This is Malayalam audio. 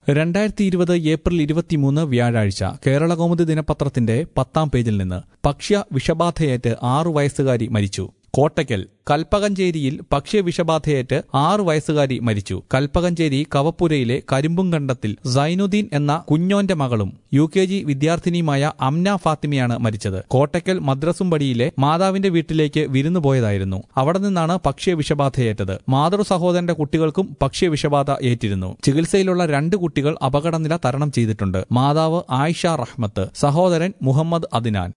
രണ്ടായിരത്തി ഇരുപത് ഏപ്രിൽ ഇരുപത്തിമൂന്ന് വ്യാഴാഴ്ച കേരളകൗമുദി ദിനപത്രത്തിന്റെ പത്താം പേജിൽ നിന്ന് ഭക്ഷ്യ വിഷബാധയേറ്റ് ആറു വയസ്സുകാരി മരിച്ചു കോട്ടയ്ക്കൽ കൽപ്പകഞ്ചേരിയിൽ ഭക്ഷ്യ വിഷബാധയേറ്റ് ആറു വയസ്സുകാരി മരിച്ചു കൽപ്പകഞ്ചേരി കവപ്പുരയിലെ കരിമ്പുംകണ്ടത്തിൽ സൈനുദ്ദീൻ എന്ന കുഞ്ഞോന്റെ മകളും യു കെ ജി വിദ്യാർത്ഥിനിയുമായ അംന ഫാത്തിമയാണ് മരിച്ചത് കോട്ടയ്ക്കൽ മദ്രസുംപടിയിലെ മാതാവിന്റെ വീട്ടിലേക്ക് വിരുന്നു പോയതായിരുന്നു അവിടെ നിന്നാണ് ഭക്ഷ്യ വിഷബാധയേറ്റത് മാതൃ സഹോദരന്റെ കുട്ടികൾക്കും ഭക്ഷ്യ വിഷബാധ ഏറ്റിരുന്നു ചികിത്സയിലുള്ള രണ്ട് കുട്ടികൾ അപകടനില തരണം ചെയ്തിട്ടുണ്ട് മാതാവ് ആയിഷ റഹ്മത്ത് സഹോദരൻ മുഹമ്മദ് അദിനാൻ